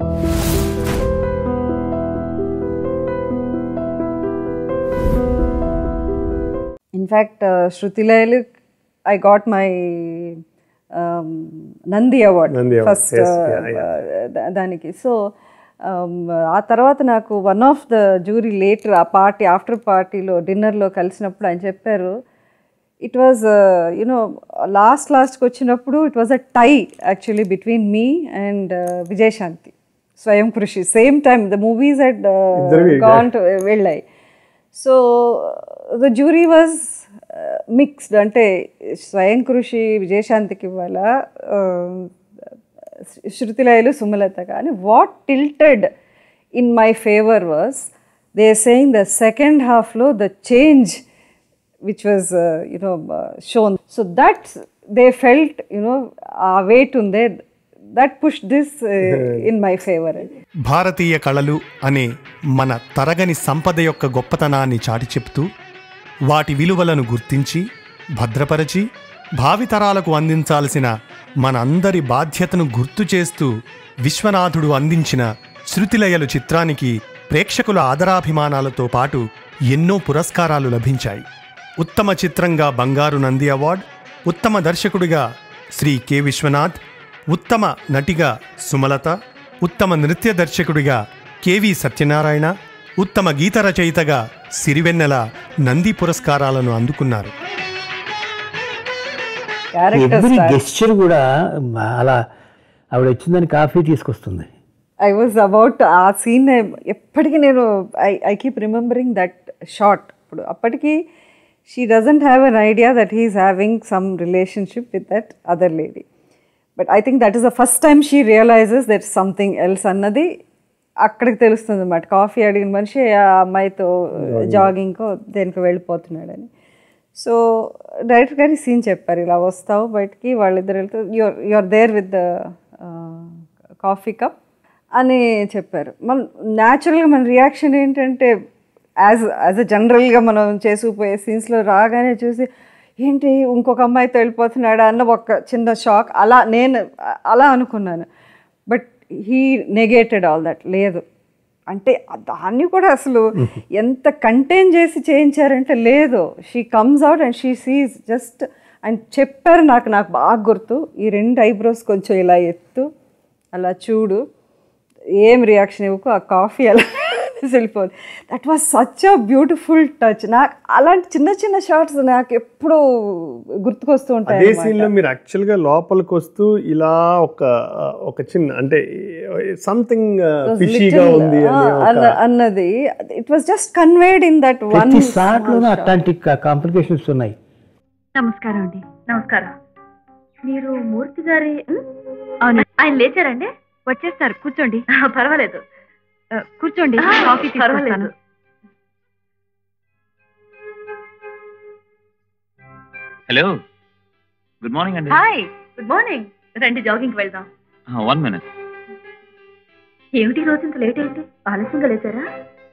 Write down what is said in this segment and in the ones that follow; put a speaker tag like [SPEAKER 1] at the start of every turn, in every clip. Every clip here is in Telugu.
[SPEAKER 1] In fact Sruthilayalu I got my Nandi award
[SPEAKER 2] Nandi Award,
[SPEAKER 1] first
[SPEAKER 2] yes, yeah,
[SPEAKER 1] దానికి సో ఆ తర్వాత నాకు one of the jury later ఆ పార్టీ ఆఫ్టర్ పార్టీలో డిన్నర్లో కలిసినప్పుడు ఆయన చెప్పారు ఇట్ వాజ్ యునో లాస్ట్ లాస్ట్కి వచ్చినప్పుడు it was a tie actually between me and Vijayashanti Swayam Krushi same time the movies at
[SPEAKER 2] ఇద్దరివి
[SPEAKER 1] గాన్ వెళ్ళాయి so the jury was mixed అంటే స్వయం కృషి విజయశాంతికి ఇవ్వాలా శృతిలయలు సుమలత కానీ what tilted in my favour was they saying the second హాఫ్లో the change which was you know shown so that they felt you know ఆ వెయిట్ ఉందే that push this in my favour
[SPEAKER 3] భారతీయ కళలు అనే మన తరగని సంపద యొక్క గొప్పతనాన్ని చాటి చెప్తూ వాటి విలువలను గుర్తించి భద్రపరచి భావితరాలకు అందించాల్సిన మన అందరి బాధ్యతను గుర్తు చేస్తూ విశ్వనాథుడు అందించిన శృతిలయలు చిత్రానికి ప్రేక్షకుల ఆదరాభిమానాలతో పాటు ఎన్నో పురస్కారాలు లభించాయి ఉత్తమ చిత్రంగా బంగారు నంది అవార్డ్ ఉత్తమ దర్శకుడిగా శ్రీ కె విశ్వనాథ్ ఉత్తమ నటిగా సుమలత ఉత్తమ నృత్య దర్శకుడిగా కెవి సత్యనారాయణ ఉత్తమ గీత రచయితగా సిరివెన్నెల నంది పురస్కారాలను అందుకున్నారు
[SPEAKER 4] ఎవ్రీ గెస్చర్ కూడా మ- అలా ఆవిడ వచ్చిందని కాఫీ తీసుకొస్తుంది
[SPEAKER 1] I was about uh scene ఎప్పటికీ నేను I I keep remembering that shot ఇప్పుడు అప్పటికి she doesn't have an idea that he's having some relationship with that other lady but I think that is the first time she realizes that something else అన్నది అక్కడికి తెలుస్తుంది అన్నమాట కాఫీ అడిగిన మనిషి ఆ అమ్మాయితో జాగింగ్కో దేనికో వెళ్ళిపోతున్నాడని సో డైరెక్టర్ గారి సీన్ చెప్పారు ఇలా వస్తావు బయటికి వాళ్ళిద్దరు వెళ్తే your your there with the coffee cup అని చెప్పారు మన న్యాచురల్గా మన రియాక్షన్ ఏంటంటే యాజ్ యాజ్ అ జనరల్గా మనం చేసుకుపోయే సీన్స్లో రాగానే చూసి ఏంటి ఇంకొక అమ్మాయితో వెళ్ళిపోతున్నాడా అన్న ఒక చిన్న షాక్ అలా నేను అలా అనుకున్నాను but he negated all that లేదు అంటే దాన్ని కూడా అసలు ఎంత కంటైన్ చేసి చేయించారంటే లేదు she comes out and she sees just ఆయన చెప్పారు నాకు నాకు బాగా గుర్తు ఈ రెండు ఐబ్రోస్ కొంచెం ఇలా ఎత్తు అలా చూడు ఏం రియాక్షన్ ఇవ్వకు ఆ కాఫీ అలా వెళ్ళిపోదు that was such a beautiful touch నాకు అలాంటి చిన్న చిన్న షార్ట్స్ నాకు ఎప్పుడూ గుర్తుకొస్తూ ఉంటాయి
[SPEAKER 2] అదే
[SPEAKER 1] అన్నమాట.
[SPEAKER 2] సీన్ లో మీరు యాక్చువల్ గా లోపలికి వస్తూ ఇలా ఒక ఒక చిన్న అంటే సంథింగ్ ఫిషీగా
[SPEAKER 1] Little,
[SPEAKER 2] ఉంది
[SPEAKER 1] ఆ,
[SPEAKER 2] అని ఒక
[SPEAKER 1] అన్న- అన్నది it was just conveyed in that one
[SPEAKER 4] ప్రతి సాట్లోనూ అట్లాంటి కాంప్లికేషన్స్ ఉన్నాయి
[SPEAKER 5] నమస్కారం అండి నమస్కారం మీరు మూర్తి గారి అవును ఆయన లేచారండి వచ్చేస్తారు కూర్చోండి పర్వాలేదు కూర్చోండి కాఫీ పర్వాలేదు
[SPEAKER 6] హలో గుడ్ మార్నింగ్ అండి
[SPEAKER 5] హాయ్ గుడ్ మార్నింగ్ రండి జాగింగ్కి వెళ్దాం
[SPEAKER 6] వన్ మినిట్
[SPEAKER 5] ఏమిటి ఈ రోజు ఇంత లేట్ ఏంటి ఆలస్యంగా లేచారా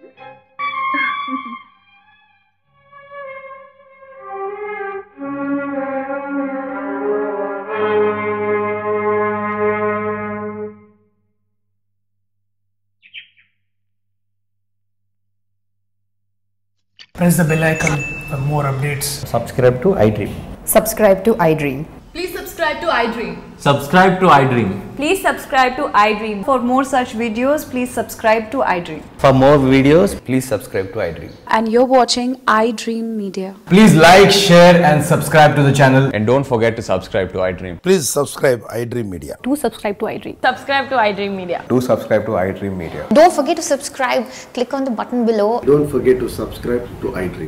[SPEAKER 7] press the bell icon for more updates.
[SPEAKER 4] Subscribe to iDream
[SPEAKER 8] Subscribe to iDream.
[SPEAKER 9] Please subscribe to iDream.
[SPEAKER 6] Subscribe to iDream
[SPEAKER 8] Please subscribe to iDream. For more such videos, please subscribe to iDream.
[SPEAKER 10] For more videos, please subscribe to iDream.
[SPEAKER 9] And you're watching iDream Media.
[SPEAKER 10] Please like, share, and subscribe to the channel. And don't forget to subscribe to iDream.
[SPEAKER 11] Please subscribe iDream Media.
[SPEAKER 9] Do subscribe to iDream. Subscribe to iDream Media.
[SPEAKER 10] Do subscribe to iDream Media.
[SPEAKER 12] Don't forget to subscribe. Click on the button below.
[SPEAKER 11] Don't forget to subscribe to iDream.